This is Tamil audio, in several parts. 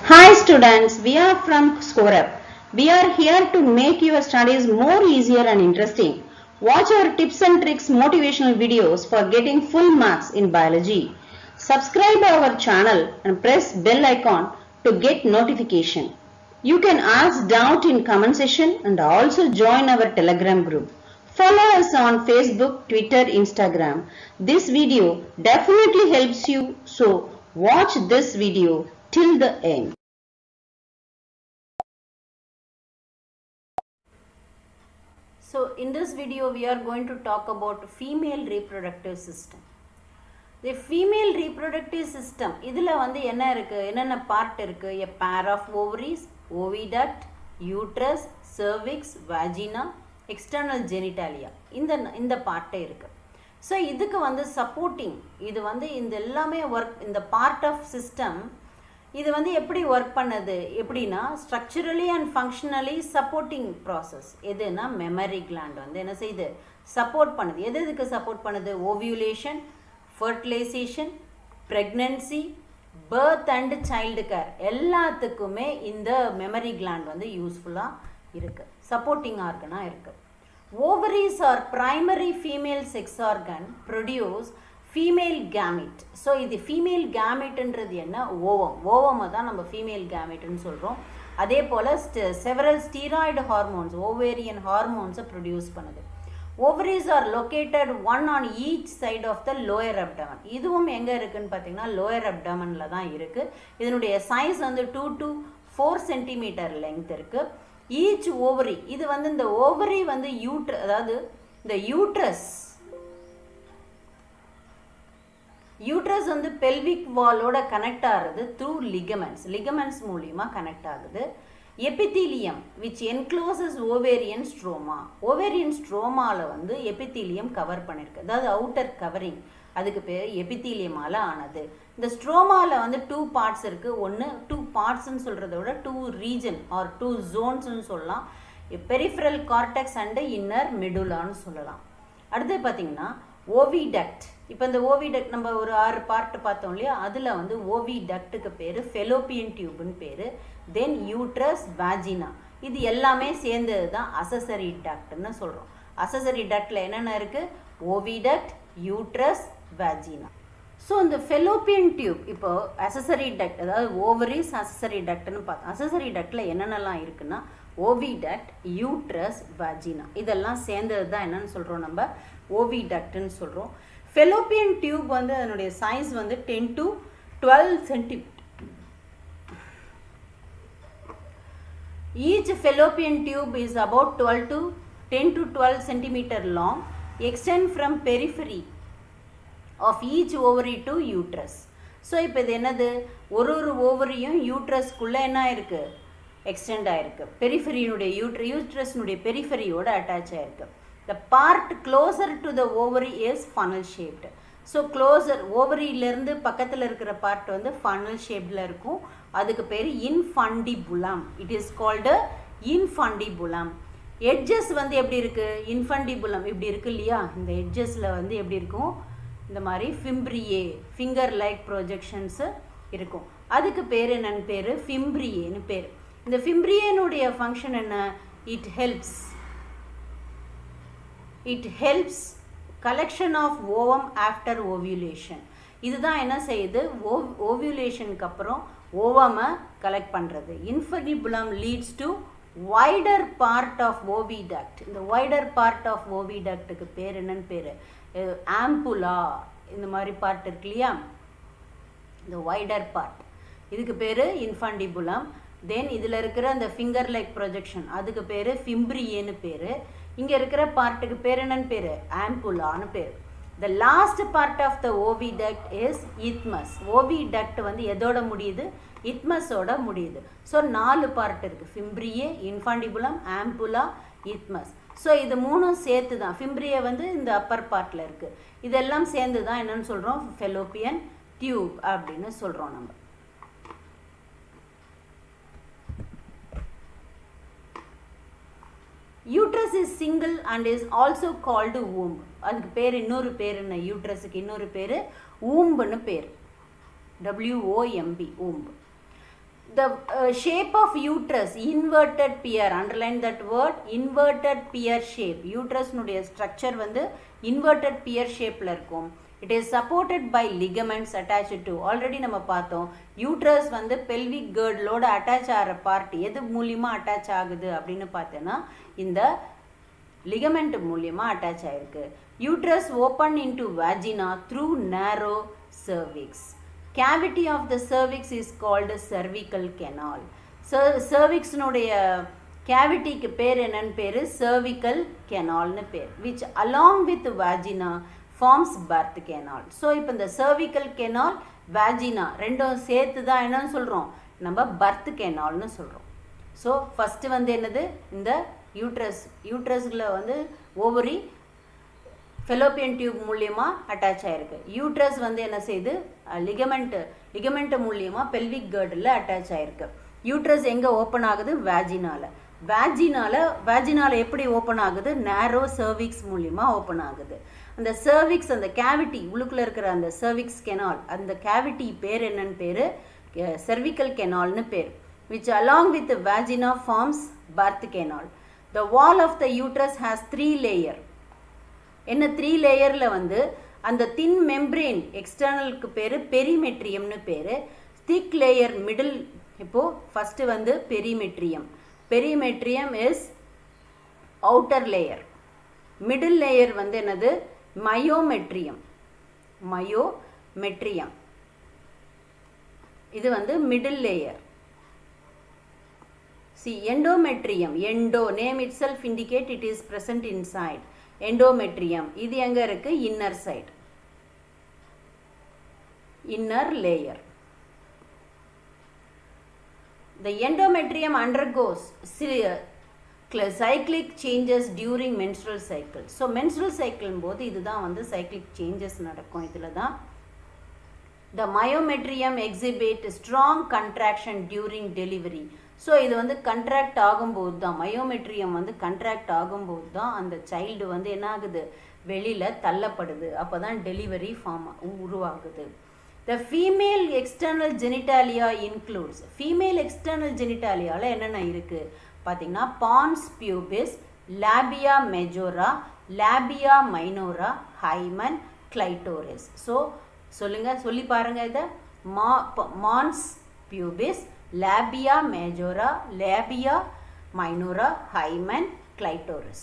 Hi students, we are from ScoreUp. We are here to make your studies more easier and interesting. Watch our tips and tricks motivational videos for getting full marks in biology. Subscribe our channel and press bell icon to get notification. You can ask doubt in comment section and also join our telegram group. Follow us on Facebook, Twitter, Instagram. This video definitely helps you so watch this video till the end. So in this video we are going to talk about female reproductive system. The female reproductive system இதில் வந்து என்ன இருக்கு என்னென்ன பார்ட் இருக்கு a pair of ovaries, oviduct, uterus, cervix, vagina, external genitalia இந்த இந்த பார்ட்டே இருக்கு ஸோ இதுக்கு வந்து சப்போர்ட்டிங் இது வந்து இந்த எல்லாமே ஒர்க் இந்த பார்ட் ஆஃப் சிஸ்டம் இது வந்து எப்படி ஒர்க் பண்ணுது எப்படின்னா structurally and functionally supporting process எதுனா மெமரி கிளாண்ட் வந்து என்ன செய்யுது சப்போர்ட் பண்ணுது எது எதுக்கு சப்போர்ட் பண்ணுது ovulation fertilisation pregnancy birth and child care எல்லாத்துக்குமே இந்த மெமரி கிளாண்ட் வந்து யூஸ்ஃபுல்லாக இருக்குது சப்போர்ட்டிங் ஆர்கனாக இருக்குது ovaries are primary female sex organ produce female gamete so இது ஃபீமேல் கேமிட்ன்றது என்ன ஓவம் ஓவமை தான் நம்ம ஃபீமேல் கேமிட்னு சொல்கிறோம் அதே போல் செவரல் ஸ்டீராய்டு ஹார்மோன்ஸ் ஓவேரியன் ஹார்மோன்ஸை ப்ரொடியூஸ் பண்ணுது ovaries are located one on each side of the lower abdomen இதுவும் எங்கே இருக்குன்னு பார்த்தீங்கன்னா லோயர் அப்டமனில் தான் இருக்குது இதனுடைய சைஸ் வந்து two to four centimetre length இருக்குது ஈச் ஓவரி இது வந்து இந்த ஓவரி வந்து யூட்ர அதாவது இந்த யூட்ரஸ் யூட்ரஸ் வந்து பெல்விக் வாலோட கனெக்ட் ஆகுறது த்ரூ லிகமெண்ட்ஸ் லிகமெண்ட்ஸ் மூலியமா கனெக்ட் ஆகுது epithelium which encloses ovarian stroma ovarian ஸ்ட்ரோமாவில் வந்து எபித்தீலியம் கவர் பண்ணியிருக்கு அதாவது அவுட்டர் கவரிங் அதுக்கு பேர் எபித்தீலியமால ஆனது இந்த ஸ்ட்ரோமாவில் வந்து டூ பார்ட்ஸ் இருக்குது ஒன்று டூ பார்ட்ஸ்ன்னு சொல்கிறத விட டூ ரீஜன் ஆர் டூ ஜோன்ஸ்னு சொல்லலாம் பெரிஃபரல் கார்டெக்ஸ் அண்டு இன்னர் மிடுலான்னு சொல்லலாம் அடுத்து பார்த்தீங்கன்னா ஓவிடக்ட் இப்போ இந்த ஓவிடக்ட் நம்ம ஒரு ஆறு பார்ட் பார்த்தோம் இல்லையா அதில் வந்து ஓவிடக்ட்டுக்கு பேர் ஃபெலோப்பியன் டியூப்னு பேர் தென் யூட்ரஸ் வேஜினா இது எல்லாமே சேர்ந்தது தான் அசசரி டக்ட்னு சொல்கிறோம் அசசரி டக்டில் என்னென்ன இருக்குது ஓவிடக்ட் யூட்ரஸ் வேஜினா ஸோ இந்த ஃபெலோப்பியன் டியூப் இப்போ அசசரி டக்ட் அதாவது ஓவரிஸ் அசசரி டக்ட்னு பார்த்தோம் அசசரி டக்டில் என்னென்னலாம் இருக்குன்னா ஓவிடக்ட் யூட்ரஸ் வேஜினா இதெல்லாம் சேர்ந்தது தான் என்னன்னு சொல்கிறோம் நம்ம ஓவிடக்ட்னு சொல்கிறோம் ஃபெலோப்பியன் டியூப் வந்து அதனுடைய சைஸ் வந்து ten to twelve centimetre each fallopian tube is about twelve to ten to twelve centimetre long extend from periphery of each ovary to uterus so இப்போ இது என்னது ஒரு ஒரு ஓவரியும் யூட்ரஸ்க்குள்ளே என்ன இருக்குது எக்ஸ்டெண்ட் ஆயிருக்கு பெரிஃபரியினுடைய யூட்ர யூட்ரஸ்னுடைய பெரிஃபரியோட அட்டாச் ஆயிருக்கு the part closer to the ovary is funnel shaped so closer ஓவரியிலேருந்து பக்கத்தில் இருக்கிற பார்ட் வந்து ஃபனல் ஷேப்பில் இருக்கும் அதுக்கு பேர் infundibulum it is called infundibulum edges வந்து எப்படி இருக்குது இன்ஃபண்டிபுலம் இப்படி இருக்கு இல்லையா இந்த எட்ஜஸில் வந்து எப்படி இருக்கும் இந்த மாதிரி ஃபிம்ப்ரியே ஃபிங்கர் லைக் ப்ரொஜெக்ஷன்ஸு இருக்கும் அதுக்கு பேர் என்னன்னு பேர் ஃபிம்ப்ரியேன்னு பேர் இந்த ஃபிம்ப்ரியனுடைய ஃபங்க்ஷன் என்ன it helps it helps collection of ovum after ovulation இதுதான் என்ன செய்யுது ஓ ஓவியுலேஷனுக்கு அப்புறம் ஓவமை கலெக்ட் பண்ணுறது infundibulum leads to wider part of oviduct இந்த வைடர் பார்ட் ஆஃப் ஓவிடக்ட்டுக்கு பேர் என்னன்னு பேர் ஆம்புலா இந்த மாதிரி பார்ட் இருக்கு இல்லையா இந்த வைடர் பார்ட் இதுக்கு பேர் இன்ஃபண்டிபுலம் தென் இதில் இருக்கிற அந்த ஃபிங்கர் லைக் ப்ரொஜெக்ஷன் அதுக்கு பேர் ஃபிம்ப்ரியேன்னு பேர் இங்கே இருக்கிற பார்ட்டுக்கு பேர் என்னன்னு பேர் ஆம்புலான்னு பேர் the last part of the oviduct is isthmus oviduct வந்து எதோட முடியுது இத்மஸோட முடியுது ஸோ நாலு பார்ட் இருக்குது ஃபிம்ப்ரியே இன்ஃபாண்டிபுலம் ஆம்புலா இத்மஸ் ஸோ இது மூணும் சேர்த்து தான் ஃபிம்ப்ரியே வந்து இந்த அப்பர் பார்ட்டில் இருக்குது இதெல்லாம் சேர்ந்து தான் என்னன்னு சொல்கிறோம் ஃபெலோப்பியன் டியூப் அப்படின்னு சொல்கிறோம் நம்ம uterus is single and is also called womb அதுக்கு பேர் இன்னொரு பேர் என்ன யூட்ரஸுக்கு இன்னொரு பேர் ஊம்புன்னு பேர் டபிள்யூஓஎம்பி ஊம்பு the uh, shape of uterus inverted pear underline that word inverted pear shape uterus நுடைய structure வந்து inverted pear shapeல இருக்கும் it is supported by ligaments attached to already நம்ம பார்த்தோம் uterus வந்து pelvic girdle அட்டாச் ஆகிற பார்ட் எது மூலியமா அட்டாச் ஆகுது அப்படின்னு பார்த்தோன்னா இந்த லிகமெண்ட் மூலியமா அட்டாச் ஆயிருக்கு uterus open into vagina through narrow cervix cavity of the cervix is called cervical canal cervixனுடைய கேவிட்டிக்கு பேர் என்னன்னு பேர் cervical canalனு பேர் which along with vagina forms birth canal so இப்போ இந்த cervical canal vagina ரெண்டும் சேர்த்து தான் என்னன்னு சொல்கிறோம் நம்ம பர்த் கேனால்னு சொல்கிறோம் ஸோ ஃபஸ்ட்டு வந்து என்னது இந்த யூட்ரஸ் யூட்ரஸில் வந்து ஓவரி ஃபெலோப்பியன் டியூப் மூலியமாக அட்டாச் ஆயிருக்கு யூட்ரஸ் வந்து என்ன செய்யுது லிகமெண்ட் லிகமெண்ட் மூலியமாக பெல்விக் கேர்டில் அட்டாச் ஆயிருக்கு யூட்ரஸ் எங்கே ஓப்பன் ஆகுது வேஜினால வேஜினால வேஜினால எப்படி ஓப்பன் ஆகுது நேரோ சர்விக்ஸ் மூலியமாக ஓப்பன் ஆகுது அந்த சர்விக்ஸ் அந்த கேவிட்டி உள்ளுக்குள்ளே இருக்கிற அந்த சர்விக்ஸ் கெனால் அந்த கேவிட்டி பேர் என்னன்னு பேர் cervical கெனால்னு பேர் which along with the vagina forms birth canal the wall of the uterus has three layer என்ன த்ரீ லேயரில் வந்து அந்த தின் மெம்ப்ரெயின் எக்ஸ்டர்னலுக்கு பேர் பெரிமெட்ரியம்னு பேர் திக் லேயர் மிடில் இப்போது ஃபஸ்ட்டு வந்து perimetrium perimetrium is outer layer middle layer வந்து என்னது மயோமெட்ரியம் மயோமெட்ரியம் இது வந்து மிடில் லேயர் சி endometrium endo name itself indicate it is present inside endometrium இது எங்க இருக்கு inner side inner layer the endometrium undergoes cyclic changes during menstrual cycle so menstrual cycle போது இதுதான் வந்து cyclic changes நடக்கும் இதில் தான் the myometrium exhibit strong contraction during delivery so இது வந்து கண்ட்ராக்ட் ஆகும்போது தான் மயோமெட்ரியம் வந்து கண்ட்ராக்ட் ஆகும்போது தான் அந்த சைல்டு வந்து என்ன ஆகுது வெளியில் தள்ளப்படுது அப்போ தான் டெலிவரி ஃபார்ம் உருவாகுது the female external genitalia includes female external ஜெனிட்டாலியாவில் என்னென்ன இருக்குது பார்த்தீங்கன்னா mons pubis labia majora labia minora hymen clitoris so சொல்லுங்கள் சொல்லி பாருங்கள் இதை மா mons pubis labia majora labia minora hymen clitoris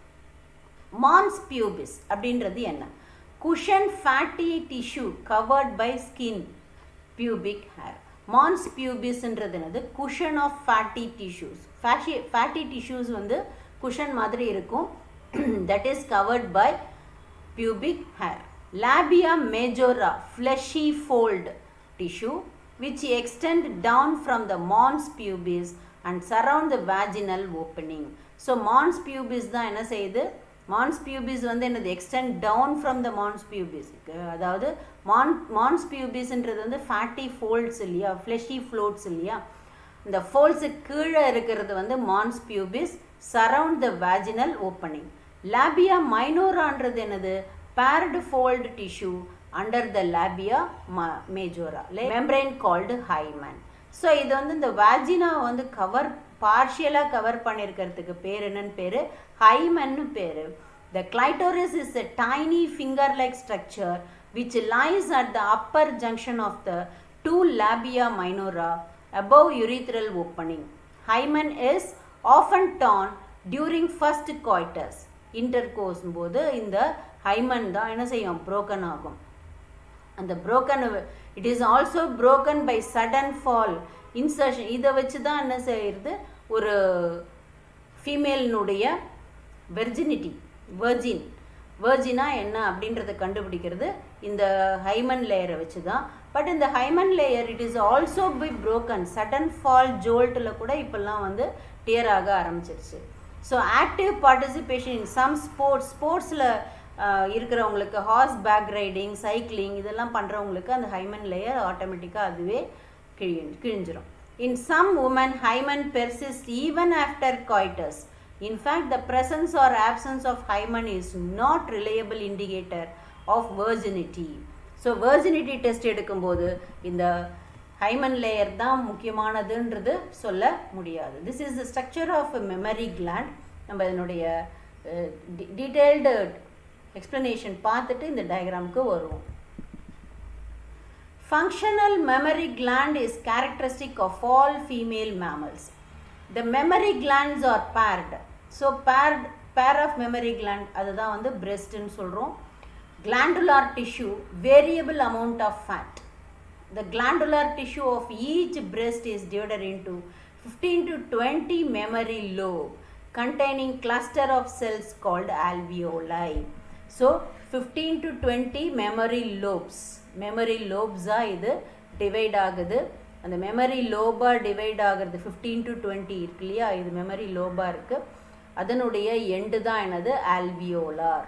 mons pubis அப்படின்றது என்ன cushion fatty tissue covered by skin pubic hair mons பியூபிஸ்ன்றது என்னது குஷன் ஆஃப் ஃபேட்டி டிஷ்யூஸ் ஃபேஷி ஃபேட்டி டிஷ்யூஸ் வந்து குஷன் மாதிரி இருக்கும் that is covered by pubic hair labia மேஜோரா fleshy fold tissue which extend down from the mons pubis and surround the vaginal opening. So mons pubis தான் என்ன செய்யுது மான்ஸ் பியூபிஸ் வந்து என்னது extend down from the mons pubis அதாவது மான் மான்ஸ் பியூபிஸ்ன்றது வந்து ஃபேட்டி ஃபோல்ட்ஸ் இல்லையா ஃப்ளெஷி ஃப்ளோட்ஸ் இல்லையா இந்த ஃபோல்ட்ஸுக்கு கீழே இருக்கிறது வந்து mons pubis surround the vaginal opening labia மைனோரான்றது என்னது paired fold tissue under the labia majora membrane called hymen so இது வந்து இந்த வேஜினா வந்து கவர் பார்ஷியலாக கவர் பண்ணியிருக்கிறதுக்கு பேர் என்னன்னு பேர் ஹைமன்னு பேர் the clitoris is a tiny finger like structure which lies at the upper junction of the two labia minora above urethral opening. Hymen is often torn during first coitus. intercourse போது இந்த ஹைமன் தான் என்ன செய்யும் broken ஆகும் அந்த broken it is also broken by sudden fall insertion இதை வச்சு தான் என்ன செய்யுது ஒரு ஃபீமேலினுடைய வெர்ஜினிட்டி வெர்ஜின் வெர்ஜினா என்ன அப்படின்றத கண்டுபிடிக்கிறது இந்த ஹைமன் லேயரை வச்சு தான் பட் இந்த hymen layer it is also by broken sudden fall ஜோல்ட்டில் கூட இப்போல்லாம் வந்து டியர் ஆக ஆரம்பிச்சிருச்சு so active participation in some sports ஸ்போர்ட்ஸில் இருக்கிறவங்களுக்கு ஹார்ஸ் பேக் ரைடிங் சைக்கிளிங் இதெல்லாம் பண்ணுறவங்களுக்கு அந்த ஹைமன் லேயர் ஆட்டோமேட்டிக்காக அதுவே கிழி கிழிஞ்சிரும் in some woman hymen persist even after coitus In fact, the presence or absence of hymen is not reliable indicator of virginity. So virginity test எடுக்கும்போது இந்த ஹைமன் லேயர் தான் முக்கியமானதுன்றது சொல்ல முடியாது this is the structure of memory gland நம்ம இதனுடைய டீட்டெயில்டு எக்ஸ்ப்ளனேஷன் பார்த்துட்டு இந்த டயக்ராமுக்கு வருவோம் Functional memory gland is characteristic of all female mammals. The memory glands are paired. So paired pair of memory gland அதுதான் வந்து breastன்னு சொல்கிறோம் glandular tissue variable amount of fat. The glandular tissue of each breast is divided into 15 to 20 memory lobe containing cluster of cells called alveoli. So 15 to 20 memory lobes. Memory லோப்ஸாக இது டிவைட் ஆகுது அந்த மெமரி லோபாக டிவைட் ஆகுறது ஃபிஃப்டீன் டு டுவெண்ட்டி இருக்கு இல்லையா இது மெமரி லோபாக இருக்குது அதனுடைய எண்டு தான் என்னது alveolar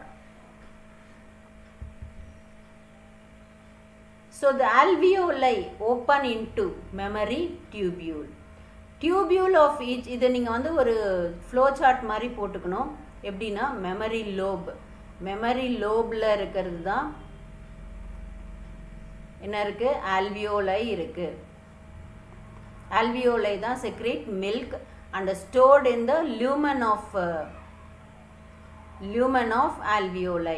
so the alveoli open into memory tubule tubule of each இதை நீங்கள் வந்து ஒரு ஃப்ளோ சார்ட் மாதிரி போட்டுக்கணும் எப்படின்னா மெமரி லோப் மெமரி லோபில் இருக்கிறது தான் என்ன இருக்கு ஆல்வியோலை இருக்கு ஆல்வியோலை தான் secrete milk and stored in the lumen of lumen of alveoli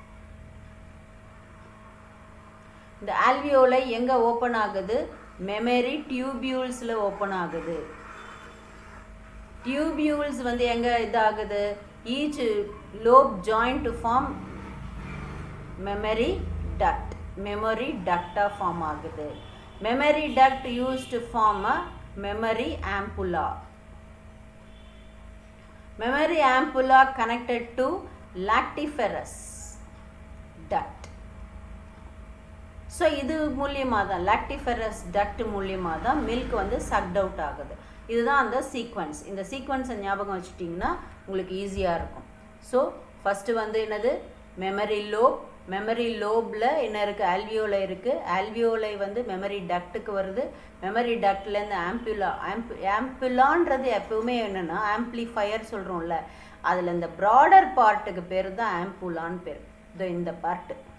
இந்த ஆல்வியோலை எங்க ஓப்பன் ஆகுது மெமரி டியூபியூல்ஸ்ல ஓப்பன் ஆகுது டியூபியூல்ஸ் வந்து எங்க இதாகுது each lobe joint to form memory duct memory டக்டாக ஃபார்ம் ஆகுது memory duct use to form a memory ampulla memory ampulla connected to lactiferous duct so இது மூலியமாக தான் லாக்டிஃபெரஸ் டக்ட் மூலியமாக தான் மில்க் வந்து சக்ட் அவுட் ஆகுது இதுதான் அந்த சீக்வன்ஸ் இந்த சீக்வன்ஸை ஞாபகம் வச்சுட்டிங்கன்னா உங்களுக்கு ஈஸியாக இருக்கும் ஸோ ஃபஸ்ட்டு வந்து என்னது மெமரி லோப் மெமரி லோபில் என்ன இருக்குது ஆல்வியோலை இருக்குது ஆல்வியோலை வந்து மெமரி டக்ட்டுக்கு வருது மெமரி டக்ட்லேருந்து ஆம்புலா ஆம்பு ஆம்புலான்றது எப்பவுமே என்னென்னா ஆம்ப்ளிஃபயர் சொல்கிறோம்ல அதில் இந்த ப்ராடர் பார்ட்டுக்கு பேர் தான் ஆம்புலான்னு பேர் இதோ இந்த பார்ட்டு